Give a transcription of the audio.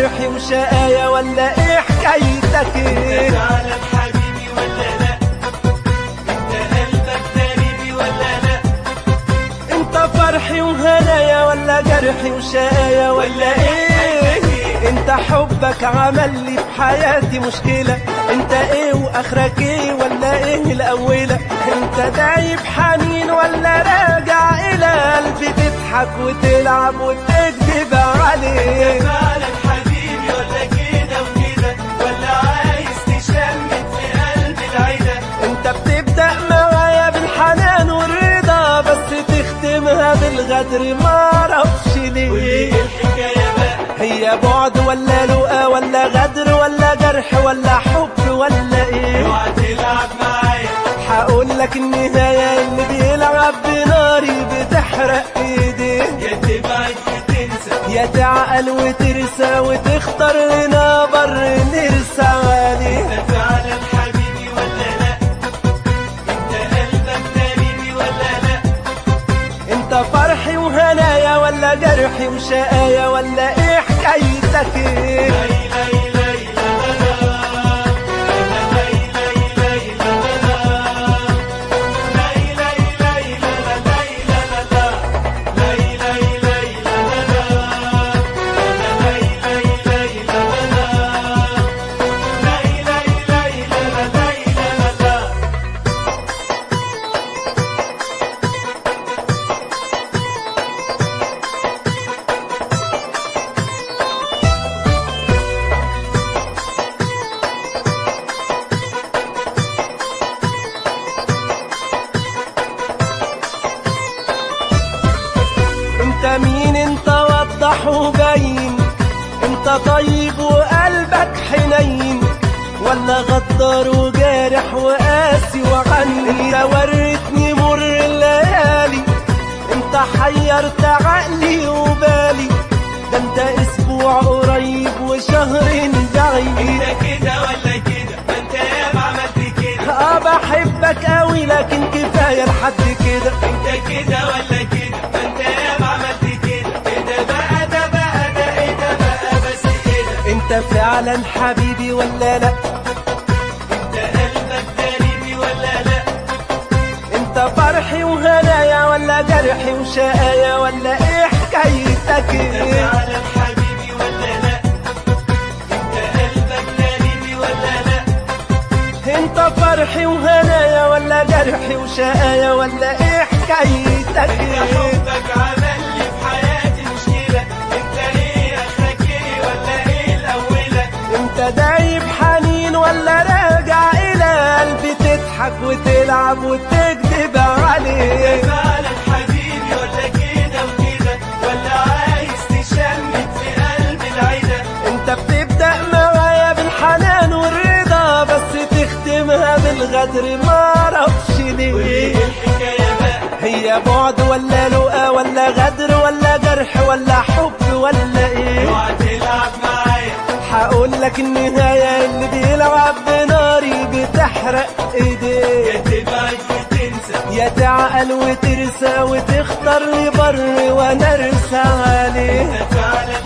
جرحي وشقايا ولا ايه حكايتك ايه فعلا حبيبي ولا لا انت قلبك داريبي ولا لا انت فرحي وهنايا ولا جرحي وشقايا ولا ايه انت حبك عمل لي في حياتي مشكلة انت ايه واخرك ايه ولا ايه الاولى انت دايب حنين ولا راجع الى قلبي تضحك وتلعب وتكذب عليه فعلا حبيبي ولا كده وكده ولا عايز تشمت في قلب العيدة انت بتبدأ معايا بالحنان والرضا بس تختمها بالغدر ما اعرفش ليه وايه الحكاية بقى هي بعد ولا لقى ولا غدر ولا جرح ولا حب ولا ايه اوعى تلعب معايا هقول لك النهاية اللي بيلعب بناري بتحرق ايديه يا تبعد وتنسى يا تعقل وترسى وتختار لنا بر نرسى عليه انت فعلا حبيبي ولا لا انت قلبك داريبي ولا لا انت فرحي وهنايا ولا جرحي وشقايا ولا ايه حكايتك ايه لي لي لي لا لا لا لي لي لي لا لا لا لي لي لي لا لا لي لا لا لا لي لي لي لا لا لا لي لي لي لا لا لا لي لي لي لا لا لي لا لا لا انت مين انت وضح وبين انت طيب وقلبك حنين ولا غدار وجارح وقاسي وعني انت وريتني مر الليالي انت حيرت عقلي وبالي ده انت اسبوع قريب وشهر بعيد انت كده ولا كده ما انت ياما عملت كده اه بحبك قوي لكن كفايه لحد كده انت كده ولا كده ما انت ياما عملت كده ايه ده بقى ده بقى ده ايه ده بقى بس كده انت فعلا حبيبي ولا لا انت قلبك داريبي ولا لا انت فرحي وهنايا ولا جرحي وشقايا ولا ايه حكايتك انت ايه فعلا حبيبي ولا لا انت قلبك داريبي ولا لا انت فرحي وهنايا ولا جرحي وشقايا ولا ايه حكايتك انت ايه حبك عمل لي في حياتي مشكلة انت ايه اخرك ايه ولا ايه الاولى انت دايب حنين ولا راجع الى قلبي تضحك وتلعب وتكذب عليه فعلا حبيبي ولا كده وكده ولا عايز تشمت في قلب العيدة انت بتبدأ معايا بالحنان والرضا بس تختمها بالغدر ما اعرفش ليه وايه الحكاية بقى هي بعد ولا لقى ولا غدر ولا جرح ولا حب ولا ايه اوعى تلعب معايا هقول لك النهاية اللي بيلعب بناري بتحرق يا ايديه تبعد وتنسى يا تعقل وترسى وتختار لي بر وانا ارسى عليه انت فعلا